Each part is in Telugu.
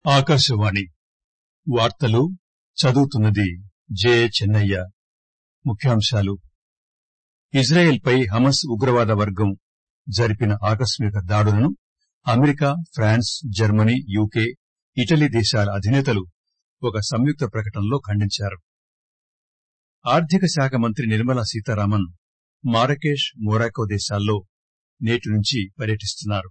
ఆకాశవాణి వార్తలు చదువుతున్నది జే చెన్నయ్య ముఖ్యాంశాలు ఇజ్రాయెల్ పై హమస్ ఉగ్రవాద వర్గం జరిపిన ఆకస్మిక దాడులను America France Germany UK Italy దేశాల అధినేతలు ఒక సంయుక్త ప్రకటనలో ఖండించారు ఆర్థిక శాఖ మంత్రి నిర్మలా సీతారామన్ మారకేష్ మొరాకో దేశాల్లో నేటి నుంచి పర్యటిస్తున్నారు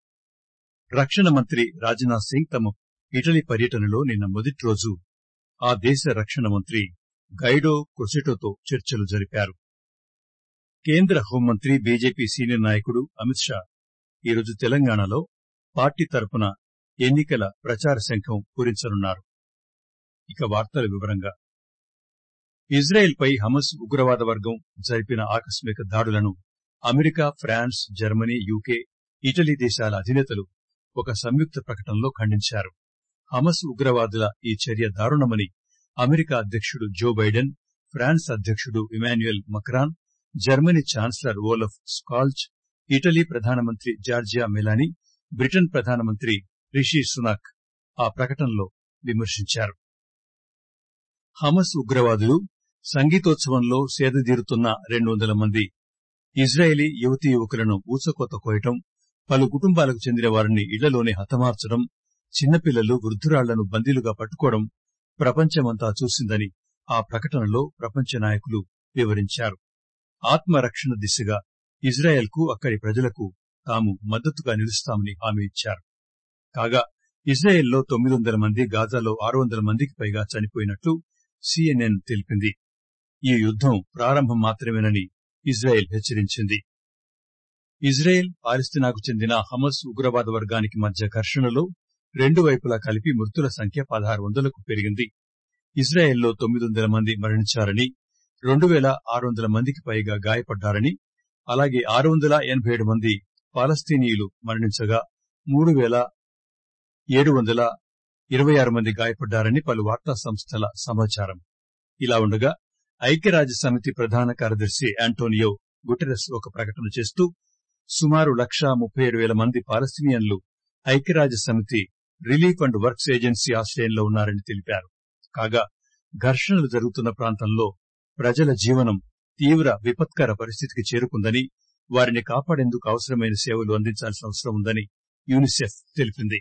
రక్షణ మంత్రి రాజ్నాథ్ సింగ్ తమ ఇటలీ పర్యటనలో నిన్న మొదటి రోజు ఆ దేశ రక్షణ మంత్రి గైడో క్రొసెటోతో చర్చలు జరిపారు కేంద్ర హోంమంత్రి బీజేపీ సీనియర్ నాయకుడు అమిత్ షా ఈరోజు తెలంగాణలో పార్టీ తరపున ఎన్నికల ప్రచార శంఖం పూరించనున్నారు ఇక వార్తల వివరంగా ఇజ్రాయెల్ పై హమస్ ఉగ్రవాద వర్గం జరిపిన ఆకస్మిక దాడులను America France Germany UK Italy దేశాల అధినేతలు ఒక సంయుక్త ప్రకటనలో ఖండించారు హమస్ ఉగ్రవాదుల ఈ చర్య దారుణమని అమెరికా అధ్యకుడు జో బైడెన్ ఫ్రాన్స్ అధ్యకుడు Emmanuel Macron Germany chancellor Olaf Scholz Italy ప్రధానమంత్రి జార్జియా మెలానీ బ్రిటన్ ప్రధానమంత్రి రిషి సునాక్ ఆ ప్రకటనలో విమర్శించారు హమస్ ఉగ్రవాదులు సంగీతోత్సవంలో సేదదీరుతున్న రెండు వందల మంది ఇజ్రాయేలీ యువతీ యువకులను ఊచకోత కోయటం పలు కుటుంబాలకు చెందిన వారిని ఇళ్లలోనే హతమార్చడం చిన్నపిల్లలు వృద్దురాళ్లను బందీలుగా పట్టుకోవడం ప్రపంచమంతా చూసిందని ఆ ప్రకటనలో ప్రపంచ నాయకులు వివరించారు ఆత్మరక్షణ దిశగా ఇజ్రాయెల్ కు అక్కడి ప్రజలకు తాము మద్దతుగా నిలుస్తామని హామీ ఇచ్చారు కాగా ఇజ్రాయెల్లో తొమ్మిది వందల మంది గాజాలో ఆరు వందల మందికి పైగా చనిపోయినట్లు సిఎన్ఎన్ తెలిపింది ఈ యుద్దం ప్రారంభం మాత్రమేనని ఇజ్రాయెల్ హెచ్చరించింది ఇజ్రాయెల్ పాలస్తీనాకు చెందిన హమస్ ఉగ్రవాద వర్గానికి మధ్య ఘర్షణలో రెండు వైపులా కలిపి మృతుల సంఖ్య పదహారు వందలకు పెరిగింది ఇజ్రాయెల్లో తొమ్మిది వందల మంది మరణించారని రెండు పేల ఆరు వందల మందికి పైగా గాయపడ్డారని అలాగే ఆరు వందల ఎనబై ఏడు మంది పాలస్తీనీయులు మరణించగా మూడు పేల ఏడు వందల ఇరవై ఆరు మంది గాయపడ్డారని పలు వార్తా సంస్థల సమాచారం ఇలా ఉండగా ఐక్యరాజ్య సమితి ప్రధాన కార్యదర్శి ఆంటోనియో గుటెరస్ ఒక ప్రకటన చేస్తూ సుమారు లక్షా ముప్పై ఏడు పేల మంది పాలస్తీనియన్లు ఐక్యరాజ్య సమితి రిలీఫ్ అండ్ వర్క్స్ ఏజెన్సీ ఆశ్రయంలో ఉన్నారని తెలిపారు కాగా ఘర్షణలు జరుగుతున్న ప్రాంతంలో ప్రజల జీవనం తీవ్ర విపత్కర పరిస్థితికి చేరుకుందని వారిని కాపాడేందుకు అవసరమైన సేవలు అందించాల్సిన అవసరం ఉందని యూనిసెఫ్ తెలిపింది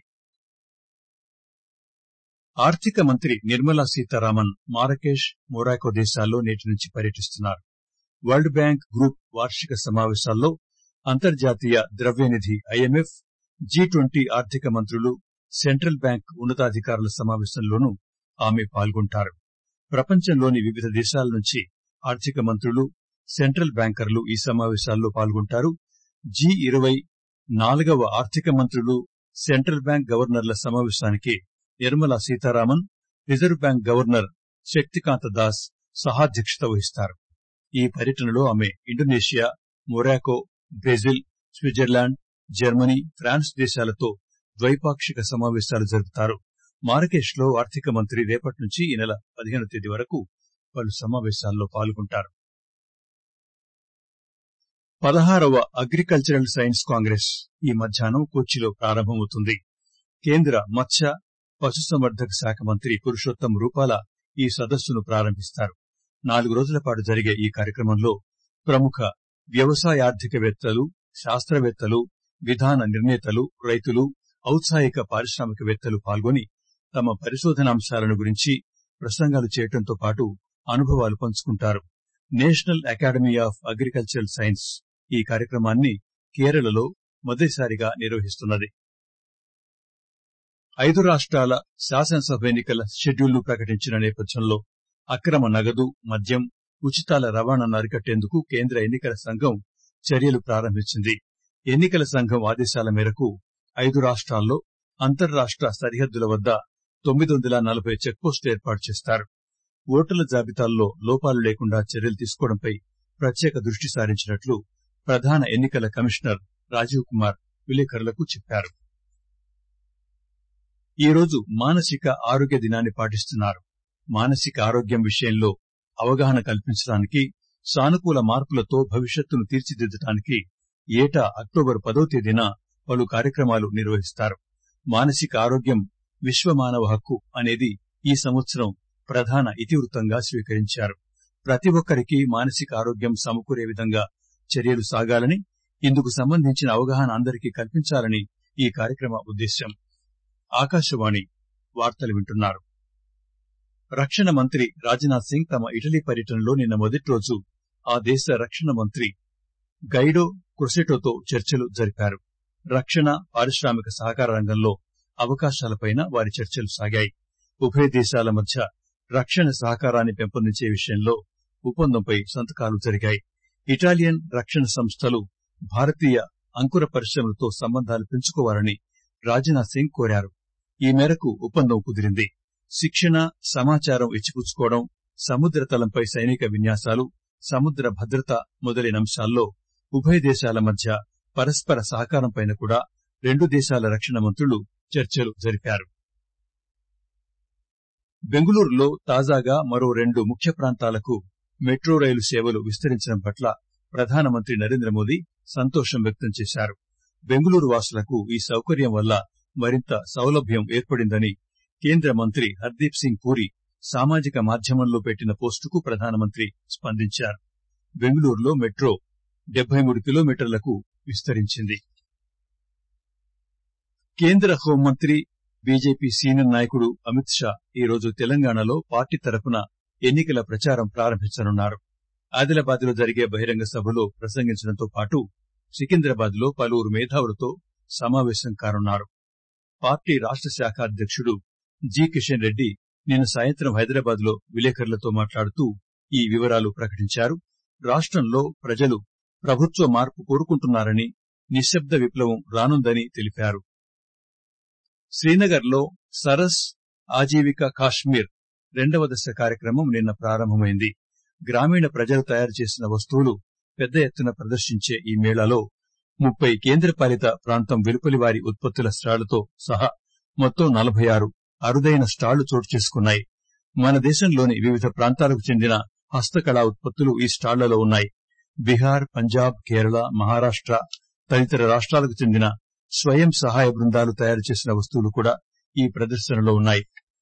ఆర్థిక మంత్రి నిర్మలా సీతారామన్ మారకేష్ మొరాకో దేశాల్లో నేటి నుంచి పర్యటిస్తున్నారు వరల్డ్ బ్యాంక్ గ్రూప్ వార్షిక సమావేశాల్లో అంతర్జాతీయ ద్రవ్యనిధి ఐఎంఎఫ్ జీ ట్వంటీ ఆర్థిక మంత్రులు సెంట్రల్ బ్యాంక్ ఉన్నతాధికారుల సమావేశంలోనూ ఆమె పాల్గొంటారు ప్రపంచంలోని వివిధ దేశాల నుంచి ఆర్థిక మంత్రులు సెంట్రల్ బ్యాంకర్లు ఈ సమావేశాల్లో పాల్గొంటారు జీ ఇరవై నాలుగవ ఆర్థిక మంత్రులు సెంట్రల్ బ్యాంక్ గవర్నర్ల సమావేశానికి Nirmala Sitharaman reserve bank governor Shaktikanta Das సహాధ్యక్షత వహిస్తారు ఈ పర్యటనలో ఆమె Indonesia Morocco Brazil Switzerland Germany France దేశాలతో ద్వైపాక్షిక సమావేశాలు జరుపుతారు మారకేష్ లో ఆర్థిక మంత్రి రేపటి నుంచి ఈ నెల పదిహేను తేదీ వరకు పలు సమావేశాల్లో పాల్గొంటారు పదహారవ అగ్రికల్చరల్ సైన్స్ కాంగ్రెస్ ఈ మధ్యాహ్నం కొచ్చిలో ప్రారంభమవుతుంది కేంద్ర మత్స్య పశుసంవర్ధక శాఖ మంత్రి పురుషోత్తం రూపాల ఈ సదస్సును ప్రారంభిస్తారు నాలుగు రోజుల పాటు జరిగే ఈ కార్యక్రమంలో ప్రముఖ వ్యవసాయార్థికవేత్తలు శాస్త్రవేత్తలు విధాన నిర్ణేతలు రైతులు ఔత్సాహిక పారిశ్రామికవేత్తలు పాల్గొని తమ పరిశోధనాంశాలను గురించి ప్రసంగాలు చేయడంతో పాటు అనుభవాలు పంచుకుంటారు national academy of agricultural science ఈ కార్యక్రమాన్ని కేరళలో మొదటిసారిగా నిర్వహిస్తున్నది ఐదు రాష్ట్రాల శాసనసభ ఎన్నికల షెడ్యూల్ను ప్రకటించిన నేపథ్యంలో అక్రమ నగదు మద్యం ఉచితాల రవాణాను అరికట్టేందుకు కేంద్ర ఎన్నికల సంఘం చర్యలు ప్రారంభించింది ఎన్నికల సంఘం ఆదేశాల మేరకు ఐదు రాష్ట్రాల్లో అంతర్రాష్ట సరిహద్దుల వద్ద తొమ్మిది వందల నలభై చెక్పోస్టులు ఏర్పాటు చేస్తారు ఓటర్ల జాబితాల్లో లోపాలు లేకుండా చర్యలు తీసుకోవడంపై ప్రత్యేక దృష్టి సారించినట్లు ప్రధాన ఎన్నికల కమిషనర్ రాజీవ్ కుమార్ విలేకరులకు చెప్పారు ఈ రోజు మానసిక ఆరోగ్య దినాన్ని పాటిస్తున్నారు మానసిక ఆరోగ్యం విషయంలో అవగాహన కల్పించడానికి సానుకూల మార్పులతో భవిష్యత్తును తీర్చిదిద్దడానికి ఏటా అక్టోబర్ పదో తేదీన పలు కార్యక్రమాలు నిర్వహిస్తారు మానసిక ఆరోగ్యం విశ్వ మానవ హక్కు అనేది ఈ సంవత్సరం ప్రధాన ఇతివృత్తంగా స్వీకరించారు ప్రతి ఒక్కరికి మానసిక ఆరోగ్యం సమకూరే విధంగా చర్యలు సాగాలని ఇందుకు సంబంధించిన అవగాహన అందరికీ కల్పించాలని ఈ కార్యక్రమ ఉద్దేశ్యం ఆకాశవాణి వార్తలు వింటున్నారు రక్షణ మంత్రి రాజ్నాథ్ సింగ్ తమ ఇటలీ పర్యటనలో నిన్న మొదటి రోజు ఆ దేశ రక్షణ మంత్రి గైడో క్రొసెటోతో చర్చలు జరిపారు రక్షణ పారిశ్రామిక సహకార రంగంలో అవకాశాలపైన వారి చర్చలు సాగాయి ఉభయ దేశాల మధ్య రక్షణ సహకారాన్ని పెంపొందించే విషయంలో ఒప్పందంపై సంతకాలు జరిగాయి ఇటాలియన్ రక్షణ సంస్థలు భారతీయ అంకుర పరిశ్రమలతో సంబంధాలు పెంచుకోవాలని రాజ్నాథ్ సింగ్ కోరారు ఈ మేరకు ఒప్పందం కుదిరింది శిక్షణ సమాచారం ఇచ్చిపుచ్చుకోవడం సముద్ర తలంపై సైనిక విన్యాసాలు సముద్ర భద్రత మొదలైన అంశాల్లో ఉభయ దేశాల మధ్య పరస్పర సహకారంపైన కూడా రెండు దేశాల రక్షణ మంత్రులు చర్చలు జరిపారు బెంగుళూరులో తాజాగా మరో రెండు ముఖ్య ప్రాంతాలకు మెట్రో రైలు సేవలు విస్తరించడం పట్ల ప్రధానమంత్రి నరేంద్ర మోదీ సంతోషం వ్యక్తం చేశారు బెంగుళూరు వాసులకు ఈ సౌకర్యం వల్ల మరింత సౌలభ్యం ఏర్పడిందని కేంద్ర మంత్రి హర్దీప్ సింగ్ పూరి సామాజిక మాధ్యమంలో పెట్టిన పోస్టుకు ప్రధానమంత్రి స్పందించారు బెంగుళూరులో మెట్రో డెబ్బై మూడు కిలోమీటర్లకు విస్తరించింది కేంద్ర హోంమంత్రి బీజేపీ సీనియర్ నాయకుడు అమిత్ షా ఈరోజు తెలంగాణలో పార్టీ తరపున ఎన్నికల ప్రచారం ప్రారంభించనున్నారు ఆదిలాబాద్ లో జరిగే బహిరంగ సభలో ప్రసంగించడంతో పాటు సికింద్రాబాద్ లో పలువురు మేధావులతో సమావేశం కానున్నారు పార్టీ రాష్ట శాఖ అధ్యక్షుడు జి కిషన్ రెడ్డి నిన్న సాయంత్రం హైదరాబాద్ లో విలేకరులతో మాట్లాడుతూ ఈ వివరాలు ప్రకటించారు రాష్టంలో ప్రజలు ప్రభుత్వ మార్పు కోరుకుంటున్నారని నిశ్శబ్ద విప్లవం రానుందని తెలిపారు శ్రీనగర్ లో సరస్ ఆజీవిక కాశ్మీర్ రెండవ దశ కార్యక్రమం నిన్న ప్రారంభమైంది గ్రామీణ ప్రజలు తయారు చేసిన వస్తువులు పెద్ద ఎత్తున ప్రదర్శించే ఈ మేళాలో ముప్పై కేంద్రపాలిత ప్రాంతం వెలుపలి వారి ఉత్పత్తుల స్టాళ్లతో సహా మొత్తం నలభై ఆరు అరుదైన స్టాళ్లు చోటు చేసుకున్నాయి మన దేశంలోని వివిధ ప్రాంతాలకు చెందిన హస్తకళా ఉత్పత్తులు ఈ స్టాళ్లలో ఉన్నాయి బీహార్ పంజాబ్ కేరళ మహారాష్ట తదితర రాష్ట్రాలకు చెందిన స్వయం సహాయ బృందాలు తయారు చేసిన వస్తువులు కూడా ఈ ప్రదర్శనలో ఉన్నాయి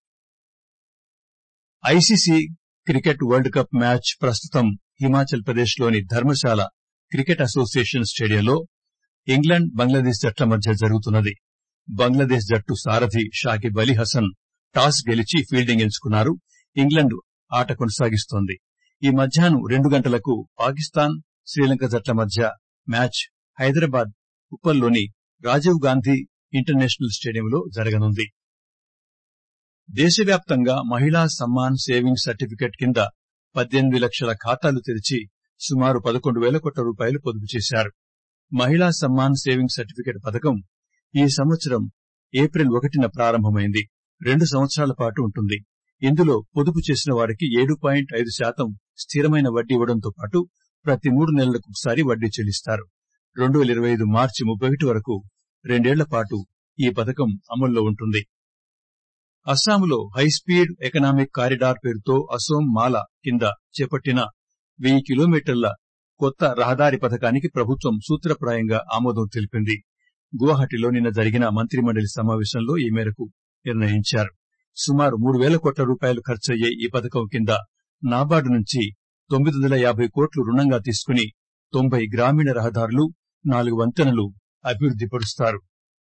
ICC cricket world cup match ప్రస్తుతం హిమాచల్ ప్రదేశ్ లోని ధర్మశాల క్రికెట్ అసోసియేషన్ స్టేడియంలో ఇంగ్లాండ్ బంగ్లాదేశ్ జట్ల మధ్య జరుగుతున్నది బంగ్లాదేశ్ జట్టు సారథి షాకిబ్ అలీ హసన్ టాస్ గెలిచి ఫీల్డింగ్ ఎంచుకున్నారు ఇంగ్లాండ్ ఆట కొనసాగిస్తోంది ఈ మధ్యాహ్నం రెండు గంటలకు పాకిస్తాన్ శ్రీలంక జట్ల మధ్య మ్యాచ్ హైదరాబాద్ ఉప్పల్లోని రాజీవ్ గాంధీ ఇంటర్నేషనల్ స్టేడియంలో జరగనుంది దేశవ్యాప్తంగా మహిళా సమ్మాన్ సేవింగ్ సర్టిఫికెట్ కింద పద్దెనిమిది లక్షల ఖాతాలు తెరిచి సుమారు పదకొండు వేల కోట్ల రూపాయలు పొదుపు చేశారు మహిళా సమ్మాన్ సేవింగ్ సర్టిఫికెట్ పథకం ఈ సంవత్సరం ఏప్రిల్ ఒకటిన ప్రారంభమైంది రెండు సంవత్సరాల పాటు ఉంటుంది ఇందులో పొదుపు చేసిన వారికి ఏడు పాయింట్ ఐదు శాతం స్థిరమైన వడ్డీ ఇవ్వడంతో పాటు ప్రతి మూడు నెలలకు ఒకసారి వడ్డీ చెల్లిస్తారు రెండు వేల ఇరవై ఐదు మార్చి ముప్పై ఒకటి వరకు రెండేళ్ల పాటు ఈ పథకం అమల్లో ఉంటుంది అస్సాంలో హైస్పీడ్ ఎకనామిక్ కారిడార్ పేరుతో అసోం మాల కింద చేపట్టిన వెయ్యి కిలోమీటర్ల కొత్త రహదారి పథకానికి ప్రభుత్వం సూత్రప్రాయంగా ఆమోదం తెలిపింది గువాహటిలో నిన్న జరిగిన మంత్రిమండలి సమావేశంలో ఈ మేరకు నిర్ణయించారు సుమారు మూడు వేల కోట్ల రూపాయలు ఖర్చయ్యే ఈ పథకం కింద నాబార్డు నుంచి తొమ్మిది వందల యాభై కోట్లు రుణంగా తీసుకుని తొంభై గ్రామీణ రహదారులు నాలుగు వంతెనలు అభివృద్ది పరుస్తారు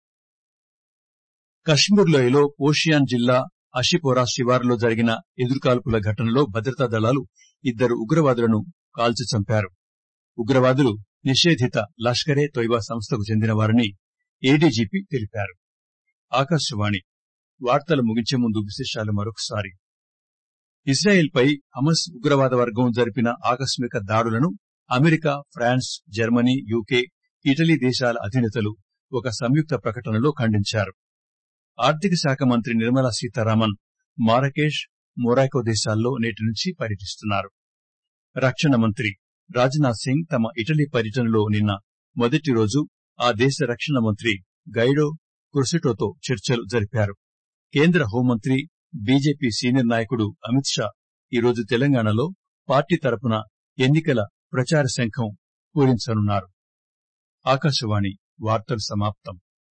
కశ్మీర్ లోయలో పోషియాన్ జిల్లా అషిపోరా శివారులో జరిగిన ఎదురుకాల్పుల ఘటనలో భద్రతా దళాలు ఇద్దరు ఉగ్రవాదులను కాల్చి చంపారు ఉగ్రవాదులు నిషేధిత లష్కరే తొయ్బా సంస్థకు చెందినవారని ఏడీజీపీ తెలిపారు ఆకాశవాణి వార్తలు ముగించే ముందు విశేషాలు మరొకసారి ఇజ్రాయెల్ పై హమస్ ఉగ్రవాద వర్గం జరిపిన ఆకస్మిక దాడులను America France Germany UK Italy దేశాల అధినేతలు ఒక సంయుక్త ప్రకటనలో ఖండించారు ఆర్థిక శాఖ మంత్రి నిర్మలా సీతారామన్ మారకేష్ మొరాకో దేశాల్లో నేటి నుంచి పర్యటిస్తున్నారు రక్షణ మంత్రి రాజ్నాథ్ సింగ్ తమ ఇటలీ పర్యటనలో నిన్న మొదటి రోజు ఆ దేశ రక్షణ మంత్రి గైడో క్రుసిటోతో చర్చలు జరిపారు కేంద్ర హోంమంత్రి బీజేపీ సీనియర్ నాయకుడు అమిత్ షా ఈరోజు తెలంగాణలో పార్టీ తరపున ఎన్నికల ప్రచార శంఖం పూరించనున్నారు ఆకాశవాణి వార్తలు సమాప్తం